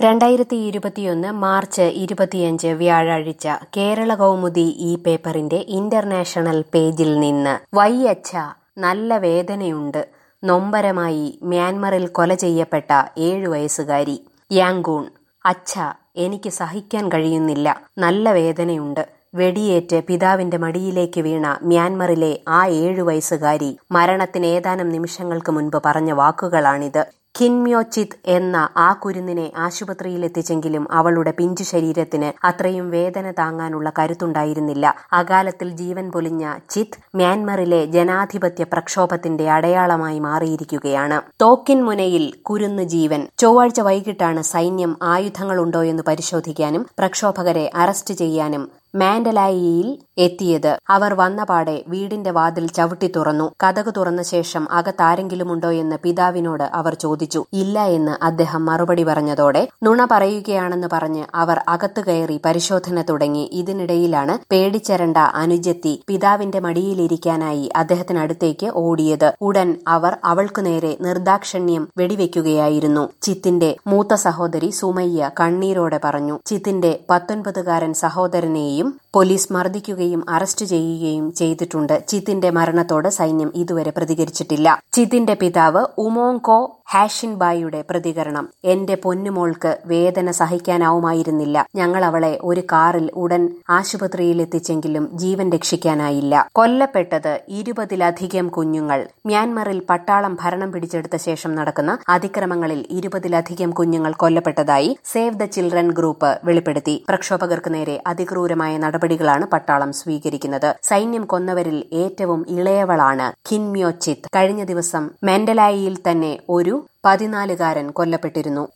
രണ്ടായിരത്തി ഇരുപത്തിയൊന്ന് മാർച്ച് ഇരുപത്തിയഞ്ച് വ്യാഴാഴ്ച കേരള കൗമുദി ഈ പേപ്പറിന്റെ ഇന്റർനാഷണൽ പേജിൽ നിന്ന് വയ്യച്ച നല്ല വേദനയുണ്ട് നൊമ്പരമായി മ്യാൻമറിൽ കൊല ചെയ്യപ്പെട്ട ഏഴു വയസ്സുകാരി യാങ്കൂൺ അച്ഛ എനിക്ക് സഹിക്കാൻ കഴിയുന്നില്ല നല്ല വേദനയുണ്ട് വെടിയേറ്റ് പിതാവിന്റെ മടിയിലേക്ക് വീണ മ്യാൻമറിലെ ആ ഏഴു വയസ്സുകാരി മരണത്തിന് ഏതാനും നിമിഷങ്ങൾക്ക് മുൻപ് പറഞ്ഞ വാക്കുകളാണിത് കിൻമ്യോച്ചിത് എന്ന ആ കുരുന്നിനെ ആശുപത്രിയിലെത്തിച്ചെങ്കിലും അവളുടെ പിഞ്ചു ശരീരത്തിന് അത്രയും വേദന താങ്ങാനുള്ള കരുത്തുണ്ടായിരുന്നില്ല അകാലത്തിൽ ജീവൻ പൊലിഞ്ഞ ചിത് മ്യാൻമറിലെ ജനാധിപത്യ പ്രക്ഷോഭത്തിന്റെ അടയാളമായി മാറിയിരിക്കുകയാണ് തോക്കിൻ മുനയിൽ കുരുന്ന് ജീവൻ ചൊവ്വാഴ്ച വൈകിട്ടാണ് സൈന്യം ആയുധങ്ങളുണ്ടോ എന്ന് പരിശോധിക്കാനും പ്രക്ഷോഭകരെ അറസ്റ്റ് ചെയ്യാനും മാൻഡലായിയിൽ എത്തിയത് അവർ വന്നപാടെ വീടിന്റെ വാതിൽ ചവിട്ടി തുറന്നു കഥക് തുറന്ന ശേഷം അകത്താരെങ്കിലുമുണ്ടോ എന്ന് പിതാവിനോട് അവർ ചോദിച്ചു ഇല്ല എന്ന് അദ്ദേഹം മറുപടി പറഞ്ഞതോടെ നുണ പറയുകയാണെന്ന് പറഞ്ഞ് അവർ അകത്തു കയറി പരിശോധന തുടങ്ങി ഇതിനിടയിലാണ് പേടിച്ചരണ്ട അനുജത്തി പിതാവിന്റെ മടിയിലിരിക്കാനായി അദ്ദേഹത്തിനടുത്തേക്ക് ഓടിയത് ഉടൻ അവർ അവൾക്കു നേരെ നിർദാക്ഷണ്യം വെടിവെക്കുകയായിരുന്നു ചിത്തിന്റെ മൂത്ത സഹോദരി സുമയ്യ കണ്ണീരോടെ പറഞ്ഞു ചിത്തിന്റെ പത്തൊൻപതുകാരൻ സഹോദരനെയും പോലീസ് മർദ്ദിക്കുകയും അറസ്റ്റ് ചെയ്യുകയും ചെയ്തിട്ടുണ്ട് ചിത്തിന്റെ മരണത്തോട് സൈന്യം ഇതുവരെ പ്രതികരിച്ചിട്ടില്ല ചിത്തിന്റെ പിതാവ് ഉമോങ്കോ ഹാഷിൻബായിയുടെ പ്രതികരണം എന്റെ പൊന്നുമോൾക്ക് വേദന സഹിക്കാനാവുമായിരുന്നില്ല ഞങ്ങൾ അവളെ ഒരു കാറിൽ ഉടൻ ആശുപത്രിയിൽ എത്തിച്ചെങ്കിലും ജീവൻ രക്ഷിക്കാനായില്ല കൊല്ലപ്പെട്ടത് ഇരുപതിലധികം കുഞ്ഞുങ്ങൾ മ്യാൻമറിൽ പട്ടാളം ഭരണം പിടിച്ചെടുത്ത ശേഷം നടക്കുന്ന അതിക്രമങ്ങളിൽ ഇരുപതിലധികം കുഞ്ഞുങ്ങൾ കൊല്ലപ്പെട്ടതായി സേവ് ദ ചിൽഡ്രൻ ഗ്രൂപ്പ് വെളിപ്പെടുത്തി പ്രക്ഷോഭകർക്ക് നേരെ അതിക്രൂരമായ നടപടികളാണ് പട്ടാളം സ്വീകരിക്കുന്നത് സൈന്യം കൊന്നവരിൽ ഏറ്റവും ഇളയവളാണ് കിൻമ്യോച്ചിത് കഴിഞ്ഞ ദിവസം മെൻഡലായിയിൽ തന്നെ ഒരു പതിനാലുകാരൻ കൊല്ലപ്പെട്ടിരുന്നു